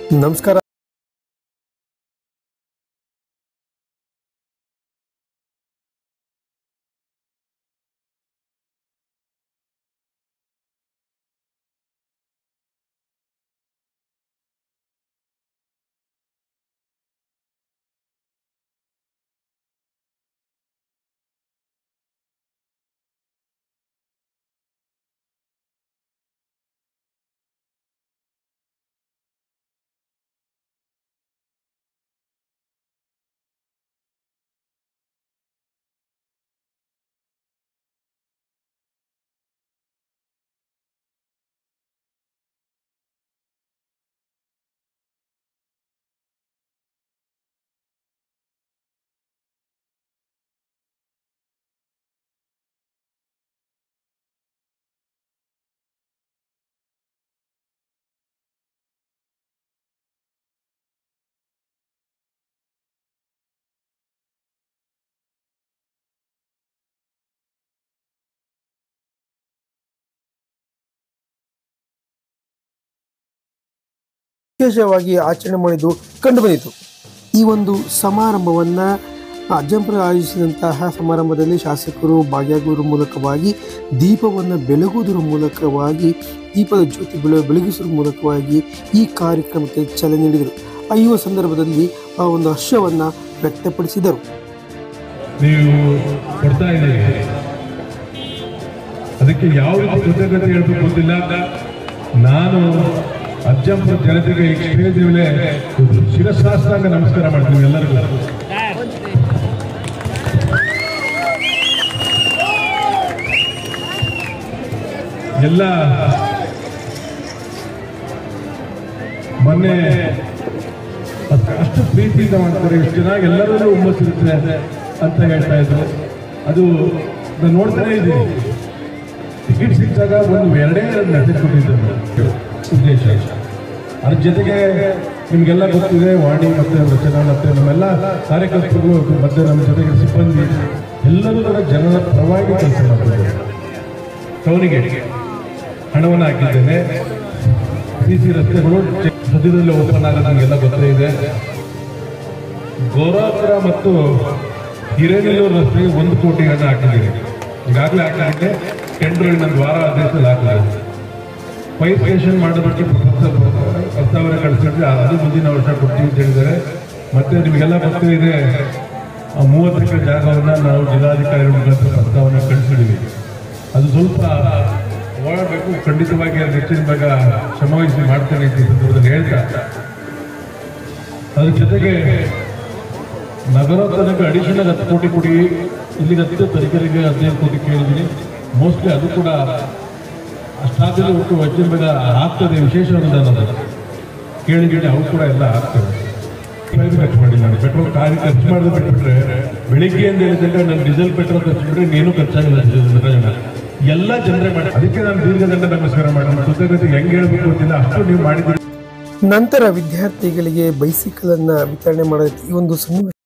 ನಮಸ್ಕಾರ ವಿಶೇಷವಾಗಿ ಆಚರಣೆ ಮಾಡಿದ್ದು ಕಂಡುಬಂದಿತು ಈ ಒಂದು ಸಮಾರಂಭವನ್ನ ಅಜ್ಜಂಪುರ ಆಯೋಜಿಸಿದಂತಹ ಸಮಾರಂಭದಲ್ಲಿ ಶಾಸಕರು ಭಾಗಿಯಾಗುವುದರ ಮೂಲಕವಾಗಿ ದೀಪವನ್ನು ಬೆಳಗುವುದರ ಮೂಲಕವಾಗಿ ದೀಪದ ಜ್ಯೋತಿ ಬೆಳ ಬೆಳಗಿಸುವ ಮೂಲಕವಾಗಿ ಈ ಕಾರ್ಯಕ್ರಮಕ್ಕೆ ಚಾಲನೆ ನೀಡಿದರು ಆ ಈ ಒಂದು ಸಂದರ್ಭದಲ್ಲಿ ಆ ಒಂದು ಹರ್ಷವನ್ನು ವ್ಯಕ್ತಪಡಿಸಿದರು ನೀವು ಕೊಡ್ತಾ ಇದ್ದೀರಿ ಅದಕ್ಕೆ ಯಾವ ರೀತಿ ಕೃತಜ್ಞತೆ ಹೇಳ್ಬೇಕು ಗೊತ್ತಿಲ್ಲ ನಾನು ಅಜ್ಜಂಪುರ ಜನತೆಗೆ ಈ ಸ್ಟೇಜ್ ಮೇಲೆ ಶಿರಶಾಸ್ತ್ರಾಂಗ ನಮಸ್ಕಾರ ಮಾಡ್ತೀನಿ ಎಲ್ಲರಿಗೂ ಎಲ್ಲ ಮೊನ್ನೆ ಅದ್- ಅಷ್ಟು ಪ್ರೀತಿಯಿಂದ ಮಾಡ್ತಾರೆ ಇಷ್ಟು ಚೆನ್ನಾಗಿ ಎಲ್ಲರಲ್ಲೂ ಹುಮ್ಮಸ್ಸಿರುತ್ತೆ ಅಂತ ಹೇಳ್ತಾ ಇದ್ರು ಅದು ನಾನು ನೋಡ್ತಾನೆ ಇದ್ದೀನಿ ಟಿಕೆಟ್ ಸಿಕ್ಕಾಗ ಒಂದು ಎರಡೇ ಎರಡು ಮೆಸೇಜ್ ಕೊಟ್ಟಿದ್ದರು ಉದ್ದೇಶ ಅದ್ರ ಜೊತೆಗೆ ನಿಮಗೆಲ್ಲ ಗೊತ್ತಿದೆ ವಾಣಿ ಮತ್ತು ರಚನಾ ಮತ್ತು ನಮ್ಮೆಲ್ಲ ಕಾರ್ಯಕರ್ತರು ಮತ್ತು ನಮ್ಮ ಜೊತೆಗೆ ಸಿಬ್ಬಂದಿ ಎಲ್ಲರೂ ಕೂಡ ಜನರ ಪರವಾಗಿ ಕೆಲಸ ಮಾಡ್ತಿದ್ದಾರೆ ಟೌನಿಗೆ ಹಣವನ್ನು ಹಾಕಿದ್ದೇನೆ ಸಿ ಸಿ ರಸ್ತೆಗಳು ಸದ್ಯದಲ್ಲೇ ಓಪನ್ ಆಗೋದು ನಮಗೆಲ್ಲ ಗೊತ್ತೇ ಇದೆ ಗೋರಾಪುರ ಮತ್ತು ಹಿರೇನೆಲ್ಲೂರು ರಸ್ತೆಗೆ ಒಂದು ಕೋಟಿ ಹಣ ಹಾಕಿದ್ದೀನಿ ಈಗಾಗಲೇ ಹಾಕಿದ್ದೆ ಟೆಂಡರ್ ಇನ್ನೊಂದು ವಾರ ಆದೇಶದಲ್ಲಿ ಹಾಕಿದೆ ಫೈರ್ ಸ್ಟೇಷನ್ ಮಾಡೋದಕ್ಕೆ ಪ್ರಪೋಸಲ್ ಪ್ರಸ್ತಾವನೆ ಕಳಿಸಿದ್ರೆ ಅದು ಮುಂದಿನ ವರ್ಷ ಕೊಡ್ತೀವಿ ಅಂತ ಹೇಳಿದ್ದಾರೆ ಮತ್ತೆ ನಿಮಗೆಲ್ಲ ಗೊತ್ತೇ ಇದೆ ಆ ಮೂವತ್ತು ಎಕರೆ ಜಾಗವನ್ನು ನಾವು ಜಿಲ್ಲಾಧಿಕಾರಿಗಳ ಮುಖಾಂತರ ಪ್ರಸ್ತಾವನೆ ಕಳಿಸಿದ್ದೀವಿ ಅದು ಸ್ವಲ್ಪ ಓಡಬೇಕು ಖಂಡಿತವಾಗಿ ಅದು ಹೆಚ್ಚಿನ ಭಾಗ ಶ್ರಮವಹಿಸಿ ಮಾಡ್ತೇನೆ ಅಂತ ಈ ಸಂದರ್ಭದಲ್ಲಿ ಹೇಳ್ತಾ ಅದ್ರ ಜೊತೆಗೆ ನಗರೋತ್ಥಾನಕ್ಕೆ ಅಡಿಷನಲ್ ಹತ್ತು ಕೋಟಿ ಕೊಡಿ ಇಲ್ಲಿಗೆ ಹತ್ತು ತರೀಕರಿಗೆ ಹದಿನೈದು ಕೋಟಿ ಕೇಳಿದ್ದೀನಿ ಮೋಸ್ಟ್ಲಿ ಅದು ಕೂಡ ಅಷ್ಟಾದಲ್ಲಿ ಒಟ್ಟು ಹೆಚ್ಚಿನ ಭಾಗ ಆಗ್ತದೆ ವಿಶೇಷ ಅನುದಾನ ಅದು. ಕೇಳಿದ್ದೀನಿ ಅವು ಕೂಡ ಎಲ್ಲ ಆಗ್ತದೆ ಪ್ರೈಸ್ ಖರ್ಚು ಮಾಡಿ ನಾನು ಪೆಟ್ರೋಲ್ ಕಾರಿ ಖರ್ಚು ಮಾಡಿದ್ರೆ ಬಿಟ್ಬಿಟ್ರೆ ಬೆಳಿಗ್ಗೆಯಿಂದ ಹೇಳಿದ್ರೆ ನಾನು ಡೀಸೆಲ್ ಪೆಟ್ರೋಲ್ ಖರ್ಚು ಬಿಟ್ರೆ ನೀನು ಖರ್ಚಾಗಿಲ್ಲ ಜನ ಎಲ್ಲ ಜನರೇ ಮಾಡಿ ಅದಕ್ಕೆ ನಾನು ದೀರ್ಘದಂಡ ನಮಸ್ಕಾರ ಮಾಡಿ ನಮ್ಮ ಕೃತಜ್ಞತೆ ಹೆಂಗೆ ಹೇಳ್ಬೇಕು ಗೊತ್ತಿಲ್ಲ ಅಷ್ಟು ನೀವು ಮಾಡಿದ್ದೀರಿ ನಂತರ ವಿದ್ಯಾರ್ಥಿಗಳಿಗೆ ಬೈಸಿಕಲ್ ಅನ್ನ ವಿತರಣೆ ಮಾಡಿದ ಈ ಒಂದು ಸನ್ನಿವೇಶ